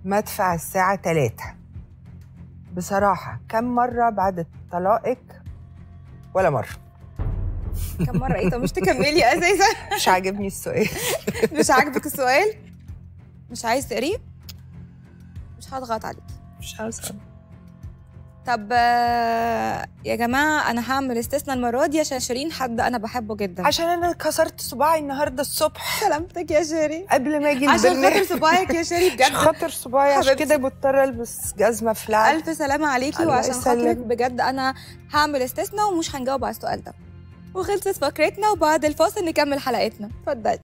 مدفع الساعة 3 بصراحة كم مرة بعد طلاقك ولا مرة كم مره ايه طب مش تكملي اساسا مش عاجبني السؤال مش عاجبك السؤال مش عايز تقريه مش هضغط عليك مش عاوزة طب آه، يا جماعه انا هعمل استثناء المره دي عشان شيرين حد انا بحبه جدا عشان انا كسرت صباعي النهارده الصبح سلامتك يا شيرين قبل ما اجي عشان خاطر البرنامج صباعك يا شيرين عشان بجد خاطر صباعي عشان حبيبتي. كده مضطرة البس جزمة فلات الف سلامه عليكي الله وعشان خاطرك يسلمك. بجد انا هعمل استثناء ومش هنجاوب على السؤال ده وخلصت فقرتنا وبعد الفاصل نكمل حلقتنا اتفضلي